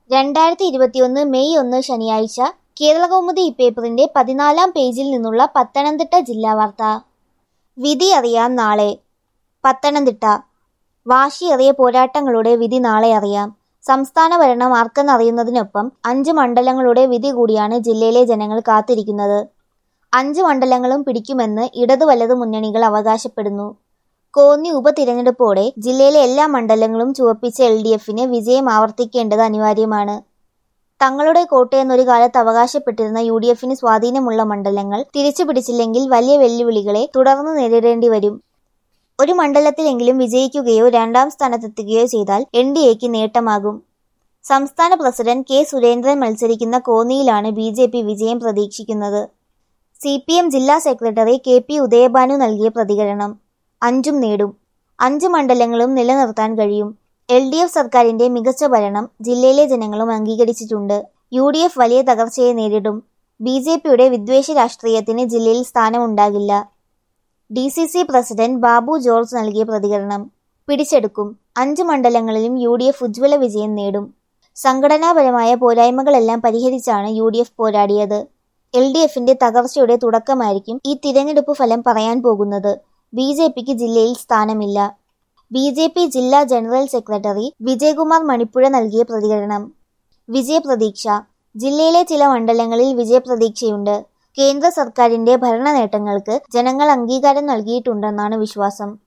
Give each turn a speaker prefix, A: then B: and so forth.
A: രണ്ടായിരത്തി ഇരുപത്തിയൊന്ന് മെയ് ഒന്ന് ശനിയാഴ്ച കേരളകൗമുദി ഇപ്പേപ്പറിന്റെ പതിനാലാം പേജിൽ നിന്നുള്ള പത്തനംതിട്ട ജില്ലാ വാർത്ത വിധി അറിയാം നാളെ പത്തനംതിട്ട വാശിയേറിയ പോരാട്ടങ്ങളുടെ വിധി നാളെ അറിയാം സംസ്ഥാന ഭരണം ആർക്കെന്നറിയുന്നതിനൊപ്പം അഞ്ച് മണ്ഡലങ്ങളുടെ വിധി കൂടിയാണ് ജില്ലയിലെ ജനങ്ങൾ കാത്തിരിക്കുന്നത് അഞ്ച് മണ്ഡലങ്ങളും പിടിക്കുമെന്ന് ഇടതു വലതു മുന്നണികൾ അവകാശപ്പെടുന്നു കോന്നി ഉപതിരഞ്ഞെടുപ്പോടെ ജില്ലയിലെ എല്ലാ മണ്ഡലങ്ങളും ചുവപ്പിച്ച എൽ ഡി എഫിന് വിജയം ആവർത്തിക്കേണ്ടത് അനിവാര്യമാണ് തങ്ങളുടെ കോട്ടയെന്നൊരു കാലത്ത് അവകാശപ്പെട്ടിരുന്ന യു ഡി എഫിന് സ്വാധീനമുള്ള മണ്ഡലങ്ങൾ തിരിച്ചു പിടിച്ചില്ലെങ്കിൽ വലിയ വെല്ലുവിളികളെ തുടർന്ന് നേരിടേണ്ടി വരും ഒരു മണ്ഡലത്തിലെങ്കിലും വിജയിക്കുകയോ രണ്ടാം സ്ഥാനത്തെത്തുകയോ ചെയ്താൽ എൻ ഡി എക്ക് നേട്ടമാകും സംസ്ഥാന പ്രസിഡന്റ് കെ സുരേന്ദ്രൻ മത്സരിക്കുന്ന കോന്നിയിലാണ് ബി ജെ പി വിജയം പ്രതീക്ഷിക്കുന്നത് സി പി എം ജില്ലാ സെക്രട്ടറി കെ പി ഉദയഭാനു നൽകിയ പ്രതികരണം അഞ്ചും നേടും അഞ്ച് മണ്ഡലങ്ങളും നിലനിർത്താൻ കഴിയും എൽ ഡി എഫ് സർക്കാരിന്റെ മികച്ച ഭരണം ജില്ലയിലെ ജനങ്ങളും അംഗീകരിച്ചിട്ടുണ്ട് യു ഡി എഫ് വലിയ തകർച്ചയെ നേരിടും ബി ജെ പിയുടെ വിദ്വേഷ രാഷ്ട്രീയത്തിന് ജില്ലയിൽ സ്ഥാനമുണ്ടാകില്ല D C C president Babu George നൽകിയ പ്രതികരണം പിടിച്ചെടുക്കും അഞ്ച് മണ്ഡലങ്ങളിലും യു ഡി എഫ് ഉജ്ജ്വല വിജയം നേടും സംഘടനാപരമായ പോരായ്മകളെല്ലാം പരിഹരിച്ചാണ് യു ഡി എഫ് പോരാടിയത് എൽ ഡി എഫിന്റെ തകർച്ചയുടെ തുടക്കമായിരിക്കും ഈ തിരഞ്ഞെടുപ്പ് ഫലം പറയാൻ പോകുന്നത് ബി ജെ പിക്ക് ജില്ലയിൽ സ്ഥാനമില്ല ബി ജെ പി ജില്ലാ ജനറൽ സെക്രട്ടറി വിജയകുമാർ മണിപ്പുഴ നൽകിയ പ്രതികരണം വിജയപ്രതീക്ഷ ജില്ലയിലെ ചില മണ്ഡലങ്ങളിൽ വിജയപ്രതീക്ഷയുണ്ട് കേന്ദ്ര സർക്കാരിന്റെ ഭരണ നേട്ടങ്ങൾക്ക് ജനങ്ങൾ അംഗീകാരം നൽകിയിട്ടുണ്ടെന്നാണ് വിശ്വാസം